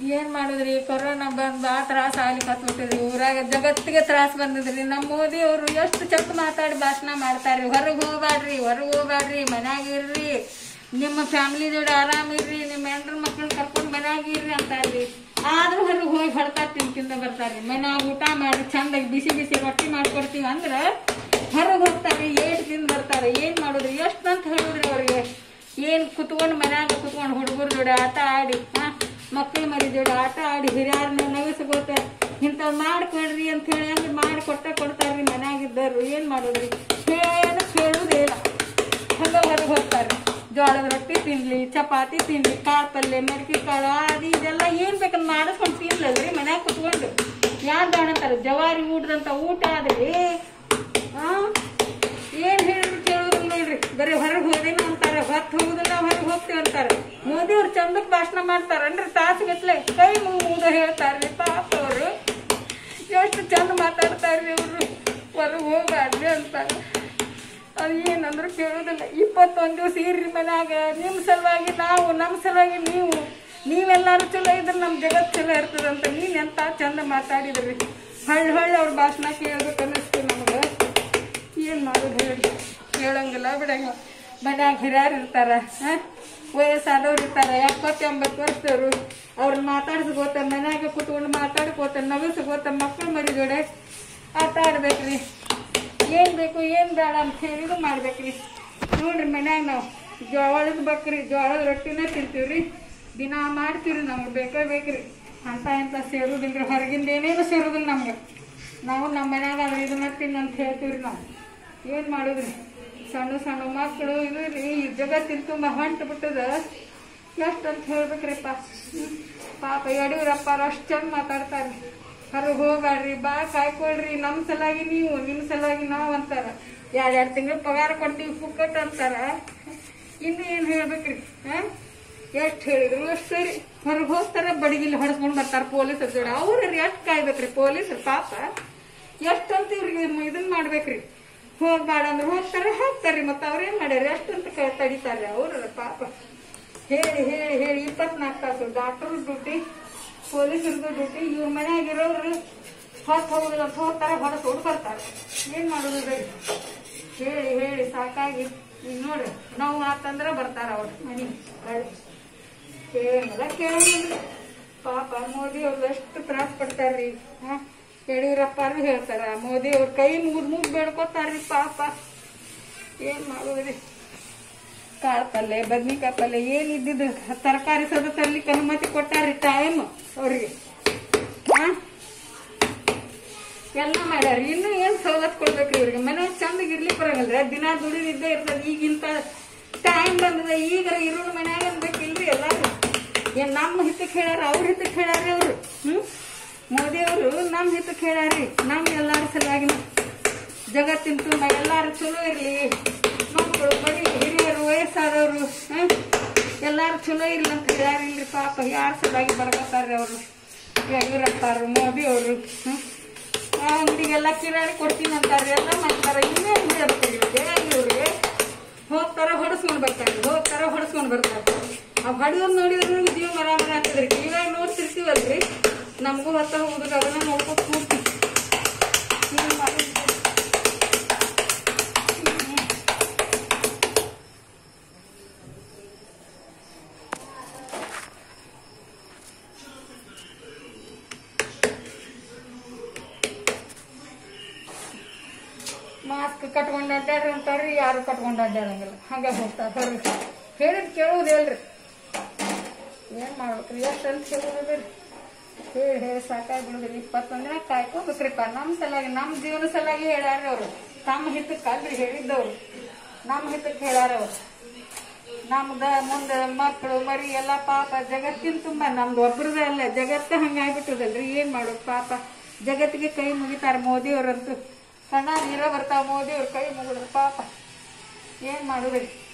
ಏನ್ ಮಾಡುದ್ರಿ ಕೊರೋನಾ ಬಂದ್ ಬಾ ತ್ರಾಸ ಆಗ್ಲಿಕ್ಕೆ ಹತ್ಬಿಟ್ಟಿದ್ರಿ ಊರಾಗ ಜಗತ್ತಿಗೆ ತ್ರಾಸ ಬಂದದ್ರಿ ನಮ್ಮ ಮೋದಿ ಅವರು ಎಷ್ಟು ಚಂದ ಮಾತಾಡಿ ಭಾಷಣ ಮಾಡ್ತಾರ್ರಿ ಹೊರಗೆ ಹೋಗ್ಬ್ಯಾಡ್ರಿ ಹೊರಗೆ ಹೋಗ್ಬ್ಯಾಡ್ರಿ ಮನ್ಯಾಗ ಇರ್ರಿ ನಿಮ್ಮ ಫ್ಯಾಮಿಲಿ ಜೋಡಿ ಆರಾಮ್ ಇರ್ರಿ ನಿಮ್ಮ ಹೆಂಡ್ರ ಮಕ್ಳನ್ನ ಕರ್ಕೊಂಡು ಮನ್ಯಾಗ ಇರ್ರಿ ಅಂತಾರ್ರಿ ಆದ್ರೂ ಹೊರಗೆ ಹೋಗಿ ಹೊಡ್ತಾ ತಿನ್ಕಿಂದ ಬರ್ತಾರ್ರಿ ಮನ್ಯಾಗ ಊಟ ಮಾಡಿ ಚಂದಾಗಿ ಬಿಸಿ ಬಿಸಿ ರೊಟ್ಟಿ ಮಾಡ್ಕೊಡ್ತೀವಿ ಅಂದ್ರ ಹೊರಗೆ ಹೋಗ್ತಾರೆ ಏಟ್ ತಿಂದು ಬರ್ತಾರೆ ಏನ್ ಮಾಡುದ್ರಿ ಎಷ್ಟು ಅಂತ ಹೇಳಿದ್ರಿ ಅವ್ರಿಗೆ ಏನ್ ಕುತ್ಕೊಂಡು ಮನ್ಯಾಗ ಕುತ್ಕೊಂಡು ಹುಡುಗರ ಜೋಡಿ ಆಟ ಆಡಿ ಹಾ ಮಕ್ಕಳ ಮರಿ ಜೋಡಿ ಆಟ ಆಡಿ ಹಿರಿಯರ್ನ ನಗಸ್ಕೋತ ಇಂಥವ್ ಮಾಡ್ಕೊಡ್ರಿ ಅಂತ ಹೇಳಿ ಅಂದ್ರೆ ಮಾಡಿ ಕೊಟ್ಟ ಕೊಡ್ತಾರ್ರಿ ಮನ್ಯಾಗಿದ್ದವ್ರು ಏನ್ ಮಾಡೋದ್ರಿ ಏನು ಕೇಳುವುದೇ ಇಲ್ಲ ಹಂಗ ಹೊರಗೆ ಹೋಗ್ತಾರೆ ಜೋಳದ ರೊಟ್ಟಿ ತಿನ್ಲಿ ಚಪಾತಿ ತಿನ್ಲಿ ಕಾಳು ಪಲ್ಯ ಮೆಣಸಿ ಕಾಳು ಅದು ಇದೆಲ್ಲ ಏನ್ ಬೇಕಂತ ಮಾಡಿಸ್ಕೊಂಡು ತಿನ್ಲಲ್ರಿ ಮನ್ಯಾಗ ಕುತ್ಕೊಂಡು ಯಾರು ಕಾಣಂತಾರೆ ಜವಾರಿ ಊಟದಂತ ಊಟ ಆದ್ರಿ ಆ ಏನ್ ಹೇಳಿದ್ರು ಕೇಳೋದಿಲ್ಲ ನೋಡ್ರಿ ಬರೀ ಹೊರಗೆ ಹೋದೇನ ಅಂತಾರ ಹೊತ್ತು ಹೋಗುದಿಲ್ಲ ಹೊರಗೆ ಹೋಗ್ತೀವಿ ಅಂತಾರ ಮೋದಿ ಅವ್ರು ಚಂದಕ್ ಭಾಷಣ ಮಾಡ್ತಾರನ್ರಿ ತಾಸುಗಟ್ಲೆ ಕೈ ಮುಗಿದ ಹೇಳ್ತಾರ್ರಿ ಪಾಪ ಅವರು ಎಷ್ಟು ಚಂದ ಮಾತಾಡ್ತಾರ್ರಿ ಅವರು ಹೊರಗೆ ಹೋಗ್ಬಾರ್ರಿ ಅಂತಾರ ಅದು ಏನಂದ್ರು ಕೇಳೋದಿಲ್ಲ ಇಪ್ಪತ್ತೊಂದು ದಿವಸ ಇರ್ರಿ ಮನ್ಯಾಗ ನಿಮ್ಮ ಸಲುವಾಗಿ ನಾವು ನಮ್ಮ ಸಲುವಾಗಿ ನೀವು ನೀವೆಲ್ಲರೂ ಚಲೋ ಇದ್ರೆ ನಮ್ಮ ಜಗತ್ತು ಚಲೋ ಇರ್ತದಂತ ನೀನು ಎಂತ ಚಂದ ಮಾತಾಡಿದ್ರಿ ಹಳ್ಳಿ ಹಳ್ಳಿ ಅವ್ರ ಭಾಷಣ ಕೇಳ್ಬೇಕು ಅನ್ನಿಸ್ತು ನಮ್ಗೆ ಏನು ಮಾಡೋದು ಹೇಳಿ ಹೇಳಂಗಿಲ್ಲ ಬಿಡಂಗಿಲ್ಲ ಮನ್ಯಾಗ ಹಿರಿಯರು ಇರ್ತಾರ ಹಾಂ ವಯಸ್ಸಾದವ್ರು ಇರ್ತಾರ ಎಪ್ಪತ್ತು ಎಂಬತ್ತು ವರ್ಷದವ್ರು ಅವ್ರನ್ನ ಮಾತಾಡ್ಸ್ಕೋತ ಮನ್ಯಾಗ ಕೂತ್ಕೊಂಡು ಮಾತಾಡ್ಕೋತ ನಗಸ್ಕೋತ ಮಕ್ಕಳು ಮರಿ ಜೋಡೆ ಆಟ ಆಡ್ಬೇಕ್ರಿ ಏನ್ ಬೇಕು ಏನ್ ಬೇಡ ಅಂತ ಹೇಳಿದ್ರು ಮಾಡ್ಬೇಕ್ರಿ ನೋಡ್ರಿ ಮನ್ಯಾಗ ನಾವು ಜೋಳದ ಬಕ್ರಿ ಜೋಳದ ರೊಟ್ಟಿನ ತಿಂತೀವ್ರಿ ದಿನ ಮಾಡ್ತೀವ್ರಿ ನಮ್ಗೆ ಬೇಕೇ ಬೇಕ್ರಿ ಅಂತ ಎಂತ ಸೇರುದಿಲ್ರಿ ಹೊರಗಿಂದ ಏನೇನು ಸೇರುದಿಲ್ಲ ನಮ್ಗೆ ನಾವು ನಮ್ಮ ಮನ್ಯಾಗ ಅದು ಇದನ್ನ ತಿನ್ನು ಅಂತ ಹೇಳ್ತೀವ್ರಿ ನಾವು ಏನ್ ಮಾಡುದ್ರಿ ಸಣ್ಣ ಸಣ್ಣ ಮಕ್ಕಳು ಇದು ರೀ ಈ ಜಗತ್ತಿನ ತುಂಬ ಹೊಂಟು ಬಿಟ್ಟದ ಎಷ್ಟು ಅಂತ ಹೇಳ್ಬೇಕ್ರಿಪ್ಪ ಹ್ಮ್. ಪಾಪ ಯಡಿಯೂರಪ್ಪ ಅಷ್ಟು ಚಂದ ಮಾತಾಡ್ತಾರೆ ಹೊರಗೆ ಹೋಗ್ಬ್ಯಾಡ್ರಿ ಬಾ ಕಾಯ್ಕೊಳ್ರಿ ನಮ್ಮ ಸಲುವಾಗಿ ನೀವು ನಿಮ್ಮ ಸಲುವಾಗಿ ನಾವು ಅಂತಾರ ಎರಡು ಎರಡು ತಿಂಗಳು ಪಗಾರ ಕೊಡ್ತೀವಿ ಪುಕ್ಕಟ್ ಅಂತಾರ ಇನ್ನು ಏನು ಹೇಳ್ಬೇಕ್ರಿ ಹಾ ಎಷ್ಟು ಹೇಳಿದ್ರು ಅಷ್ಟು ಸರಿ ಹೊರಗೆ ಹೋಗ್ತಾರ ಬಡಿಗಿಲ್ಲಿ ಹೊಡೆಸ್ಕೊಂಡು ಬರ್ತಾರೆ ಪೊಲೀಸರ ಜೋಡಿ ಅವ್ರು ಎಷ್ಟು ಕಾಯ್ಬೇಕ್ರಿ ಪೊಲೀಸರು ಪಾಪ ಎಷ್ಟು ಅಂತ ಇವ್ರಿಗೆ ಇದನ್ನ ಮಾಡ್ಬೇಕ್ರಿ ಹೋಗ್ಬೇಡ ಅಂದ್ರೆ ಹೋಗ್ತಾರೆ ಹೋಗ್ತಾರ್ರಿ ಮತ್ತೆ ಅವ್ರೇನ್ ಮಾಡ್ಯಾರ ಎಷ್ಟು ಅಂತ ಕ- ತಡಿತಾರೆ ಅವ್ರ ಪಾಪ ಹೇಳಿ ಹೇಳಿ ಹೇಳಿ ಇಪ್ಪತ್ನಾಲ್ಕು ತಾಸು ಡಾಕ್ಟರ್ ಡ್ಯೂಟಿ ಪೊಲೀಸರದು ಡ್ಯೂಟಿ ಇವ್ರ ಮನ್ಯಾಗಿರೋರು ಹೊತ್ತು ಹೋಗುದಿಲ್ಲ ಅಂತ ಹೋಗ್ತಾರೆ ಹೊರಗೆ ಹೊಡ್ ಬರ್ತಾರೆ ಏನ್ ಮಾಡೋದು ರೀ ಹೇಳಿ ಹೇಳಿ ಸಾಕಾಗಿ ಈಗ ನೋಡ್ರಿ ನೋವು ಆತಂದ್ರ ಬರ್ತಾರ ಅವ್ರು ಮನಿ ಹೊಳ್ಳಿ ಕೇಳಂಗಿಲ್ಲ ಕೇಳಂಗಿಲ್ಲ ಪಾಪ ಮೋದಿ ಅವ್ರು ಎಷ್ಟು ತ್ರಾಸ ಪಡ್ತಾರ್ರಿ ಹಾ ಯಡಿಯೂರಪ್ಪರು ಹೇಳ್ತಾರ ಮೋದಿ ಅವ್ರ ಕೈ ಮುಗಿದ್ ಮುಗ್ ಬೇಡ್ಕೊತಾರ್ರಿ ಪಾಪ ಏನ್ ಮಾಡೋದ್ರಿ ಕಾಳು ಪಲ್ಯ ಬದ್ನಿಕಾಯಿ ಪಲ್ಯ ಏನ್ ಇದ್ದಿದ್ದು ತರಕಾರಿ ಸದ ತರ್ಲಿಕ್ಕೆ ಅನುಮತಿ ಕೊಟ್ಟಾರ್ರಿ ಟೈಮ್ ಅವ್ರಿಗೆ ಹಾ ಎಲ್ಲ ಮಾಡ್ಯಾರ ಇನ್ನು ಏನ್ ಸವಲತ್ತು ಕೊಡ್ಬೇಕ್ರಿ ಇವ್ರಿಗೆ ಮನೆ ಚಂದಗೆ ಇರ್ಲಿಕ್ಕೆ ಬರಂಗಿಲ್ರಿ ದಿನ ದುಡಿದಿದ್ದೇ ಇರ್ತದ ಈಗಿಂತ ಟೈಮ್ ಬಂದದ ಈಗ ಇರೋಣ ಮನ್ಯಾಗ ಅನ್ಬೇಕಿಲ್ರಿ ಎಲ್ಲಾರು ಏನ್ ನಮ್ಮ ಹಿತಕ್ಕೆ ಹೇಳ್ಯಾರ ಅವ್ರ ಹಿತಕ್ಕೆ ಹೇಳ್ಯಾರಿ ಅವ್ರು ಹ್ಮ್ ಮೋದಿ ಅವರು ನಮ್ಮ ಹಿತಕ್ಕೆ ಹೇಳ್ಯಾರಿ ನಮ್ ಎಲ್ಲಾರ ಸಲುವಾಗಿ ಜಗತ್ತಿನ ತುಂಬ ಎಲ್ಲಾರು ಚಲೋ ಇರ್ಲಿ ಮಕ್ಕಳು ಬರೀ ಹಿರಿಯರು ವಯಸ್ಸಾದವರು ಹ್ಮ್ ಎಲ್ಲಾರು ಚಲೋ ಇರ್ಲಿ ಅಂತ ಹೇಳ್ಯಾರಿಲ್ರಿ ಪಾಪ ಯಾರ ಸಲುವಾಗಿ ಬರ್ಕೊತಾರ್ರಿ ಅವರು ಯಡಿಯೂರಪ್ಪರು ಮೋದಿ ಅವರು ಹ್ಮ್ ಅಂಗಡಿಗೆಲ್ಲ ಕಿರಾಣಿ ಕೊಡ್ತೀನಿ ಅಂತಾರೆ ಎಲ್ಲ ಮಾಡ್ತಾರ ಇನ್ನೇನು ಹೇಳ್ತೀವಿ ಇವ್ರಿಗೆ ಹೋಗ್ತಾರ ಹೊಡಸ್ಕೊಂಡ್ ಬರ್ತಾರೆ ಹೋಗ್ತಾರ ಹೊಡಸ್ಕೊಂಡ್ ಬರ್ತಾರೆ ಆ ಹೊಡೆಯೋದ್ ನೋಡಿದ್ರು ಜೀವ ಮರ ಮರ ಆಗ್ತದ್ರಿ ಇವಾಗ ನೋಡ್ತಿರ್ತೀವಲ್ರಿ ನಮಗೂ ಹೊತ್ತ ಹೋಗುದು ಅದನ್ನ ನೋಡ್ಕೊತ ಕೂಡ್ತೀವಿ ಏನ್ ಮಾಡೋದು? ಮಾಸ್ಕ್ ಕಟ್ಕೊಂಡು ಅಡ್ಡಾಡ್ರಿ ಅಂತಾರ್ರಿ ಯಾರು ಕಟ್ಕೊಂಡು ಅಡ್ಡಾಡಂಗಿಲ್ಲ ಹಂಗ ಹೋಗ್ತಾರ ಹೊರಗೆ ಹೇಳಿದ್ ಕೇಳೋದು ಹೇಳ್ರಿ ಏನ್ ಮಾಡ್ಬೇಕ್ರಿ ಎಷ್ಟು ಅಂತ ಕೇಳೋದ್ರಿ ಹೇಳಿ ಹೇಳಿ ಸಾಕಾಗ್ಬಿಡುದ್ರಿ ಇಪ್ಪತ್ತೊಂದ್ ದಿನ ಕಾಯ್ಕೋಬೇಕ್ರಿಪ್ಪ ನಮ್ಮ ಸಲುವಾಗಿ ನಮ್ಮ ಜೀವನ ಸಲುವಾಗಿ ಹೇಳ್ಯಾರ ಅವ್ರು ತಮ್ಮ ಹಿತಕ್ಕೆ ಅಲ್ರಿ ಹೇಳಿದ್ದವ್ರು ನಮ್ಮ ಹಿತಕ್ಕೆ ಹೇಳ್ಯಾರ ಅವ್ರು ನಮ್ದ ಮುಂದೆ ಮಕ್ಕಳು ಮರಿ ಎಲ್ಲ ಪಾಪ ಜಗತ್ತಿನ ತುಂಬ ನಮ್ದು ಒಬ್ರದ ಅಲ್ಲ ಜಗತ್ತ ಹಂಗಾಗ್ಬಿಟ್ಟದಲ್ರಿ ಏನ್ ಮಾಡೋದು ಪಾಪ ಜಗತ್ತಿಗೆ ಕೈ ಮುಗಿತಾರ ಮೋದಿಯವ್ರಂತೂ ಕಣ್ಣ ನೀರ ಬರ್ತಾವ ಮೋದಿಯವ್ರ ಕೈ ಮುಗಿದ್ರು ಪಾಪ ಏನ್ ಮಾಡುದ್ರಿ